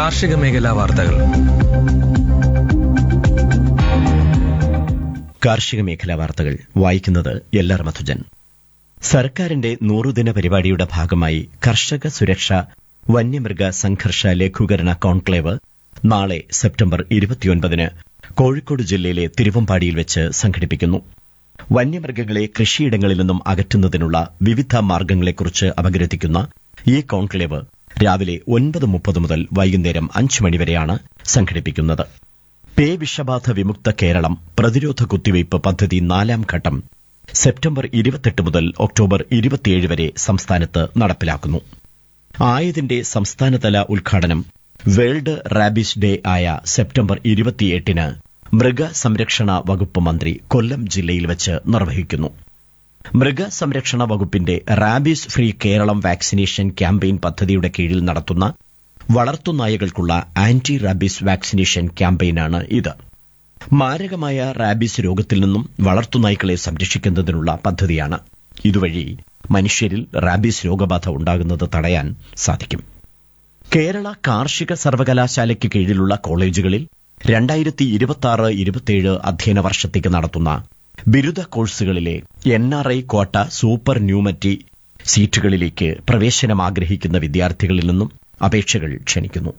കാർഷിക മേഖലാ വാർത്തകൾ കാർഷിക മേഖലാ വാർത്തകൾ വായിക്കുന്നത് എല്ലാർ മധുജൻ സർക്കാരിന്റെ നൂറുദിന പരിപാടിയുടെ ഭാഗമായി കർഷക സുരക്ഷ വന്യമൃഗ സംഘർഷ ലഘൂകരണ കോൺക്ലേവ് നാളെ സെപ്റ്റംബർ ഇരുപത്തിയൊൻപതിന് കോഴിക്കോട് ജില്ലയിലെ തിരുവമ്പാടിയിൽ വെച്ച് സംഘടിപ്പിക്കുന്നു വന്യമൃഗങ്ങളെ കൃഷിയിടങ്ങളിൽ നിന്നും അകറ്റുന്നതിനുള്ള വിവിധ മാർഗങ്ങളെക്കുറിച്ച് അപഗ്രഥിക്കുന്ന ഈ കോൺക്ലേവ് രാവിലെ ഒൻപത് മുപ്പത് മുതൽ വൈകുന്നേരം അഞ്ച് മണിവരെയാണ് സംഘടിപ്പിക്കുന്നത് പേ വിഷബാധ വിമുക്ത കേരളം പ്രതിരോധ കുത്തിവയ്പ് പദ്ധതി നാലാം ഘട്ടം സെപ്റ്റംബർ ഇരുപത്തെട്ട് മുതൽ ഒക്ടോബർ ഇരുപത്തിയേഴ് വരെ സംസ്ഥാനത്ത് നടപ്പിലാക്കുന്നു ആയതിന്റെ സംസ്ഥാനതല ഉദ്ഘാടനം വേൾഡ് റാബിസ് ഡേ ആയ സെപ്റ്റംബർ ഇരുപത്തിയെട്ടിന് മൃഗസംരക്ഷണ വകുപ്പ് മന്ത്രി കൊല്ലം ജില്ലയിൽ വെച്ച് നിർവഹിക്കുന്നു മൃഗസംരക്ഷണ വകുപ്പിന്റെ rabies free Keralam vaccination campaign പദ്ധതിയുടെ കീഴിൽ നടത്തുന്ന വളർത്തുനായകൾക്കുള്ള ആന്റി റാബീസ് വാക്സിനേഷൻ ക്യാമ്പയിനാണ് ഇത് മാരകമായ റാബീസ് രോഗത്തിൽ നിന്നും വളർത്തുനായ്ക്കളെ സംരക്ഷിക്കുന്നതിനുള്ള പദ്ധതിയാണ് ഇതുവഴി മനുഷ്യരിൽ റാബീസ് രോഗബാധ ഉണ്ടാകുന്നത് തടയാൻ സാധിക്കും കേരള കാർഷിക സർവകലാശാലയ്ക്ക് കീഴിലുള്ള കോളേജുകളിൽ രണ്ടായിരത്തി ഇരുപത്തിയാറ് ഇരുപത്തിയേഴ് അധ്യയന വർഷത്തേക്ക് നടത്തുന്ന ബിരുദ കോഴ്സുകളിലെ N R I quota supernumerary സീറ്റുകളിലേക്ക് പ്രവേശനം ആഗ്രഹിക്കുന്ന വിദ്യാർത്ഥികളിൽ നിന്നും അപേക്ഷകൾ ക്ഷണിക്കുന്നു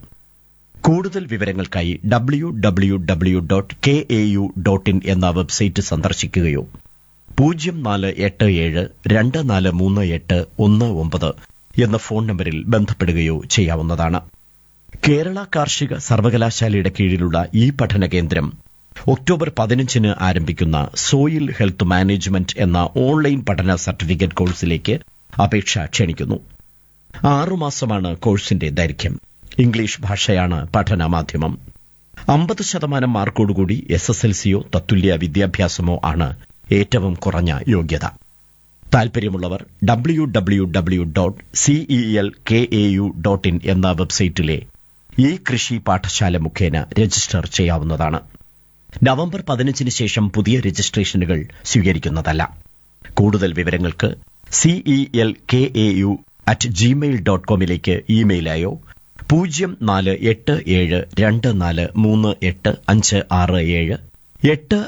കൂടുതൽ വിവരങ്ങൾക്കായി W W W dot K A U dot in എന്ന വെബ്സൈറ്റ് സന്ദർശിക്കുകയോ പൂജ്യം നാല് എട്ട് ഏഴ് രണ്ട് നാല് മൂന്ന് എട്ട് ഒന്ന് ഒമ്പത് എന്ന ഫോൺ നമ്പറിൽ ബന്ധപ്പെടുകയോ ചെയ്യാവുന്നതാണ് കേരള കാർഷിക സർവകലാശാലയുടെ കീഴിലുള്ള ഈ പഠന കേന്ദ്രം ഒക്ടോബർ പതിനഞ്ചിന് ആരംഭിക്കുന്ന സോയിൽ ഹെൽത്ത് മാനേജ്മെന്റ് എന്ന ഓൺലൈൻ പഠന സർട്ടിഫിക്കറ്റ് കോഴ്സിലേക്ക് അപേക്ഷ ക്ഷണിക്കുന്നു ആറുമാസമാണ് കോഴ്സിന്റെ ദൈർഘ്യം ഇംഗ്ലീഷ് ഭാഷയാണ് പഠന മാധ്യമം അമ്പത് ശതമാനം മാർക്കോടുകൂടി എസ് എസ് എൽ സിയോ തത്തുല്യ വിദ്യാഭ്യാസമോ ആണ് ഏറ്റവും കുറഞ്ഞ യോഗ്യത താൽപര്യമുള്ളവർ W W W dot C E L K A U dot in എന്ന വെബ്സൈറ്റിലെ ഈ കൃഷി പാഠശാല മുഖേന രജിസ്റ്റർ ചെയ്യാവുന്നതാണ് നവംബർ പതിനഞ്ചിന് ശേഷം പുതിയ രജിസ്ട്രേഷനുകൾ സ്വീകരിക്കുന്നതല്ല കൂടുതൽ വിവരങ്ങൾക്ക് C E L K A U at Gmail dot കോമിലേക്ക് ഇമെയിലായോ പൂജ്യം നാല് എട്ട് ഏഴ് രണ്ട് നാല് മൂന്ന് എട്ട് അഞ്ച് ആറ് ഏഴ് എട്ട്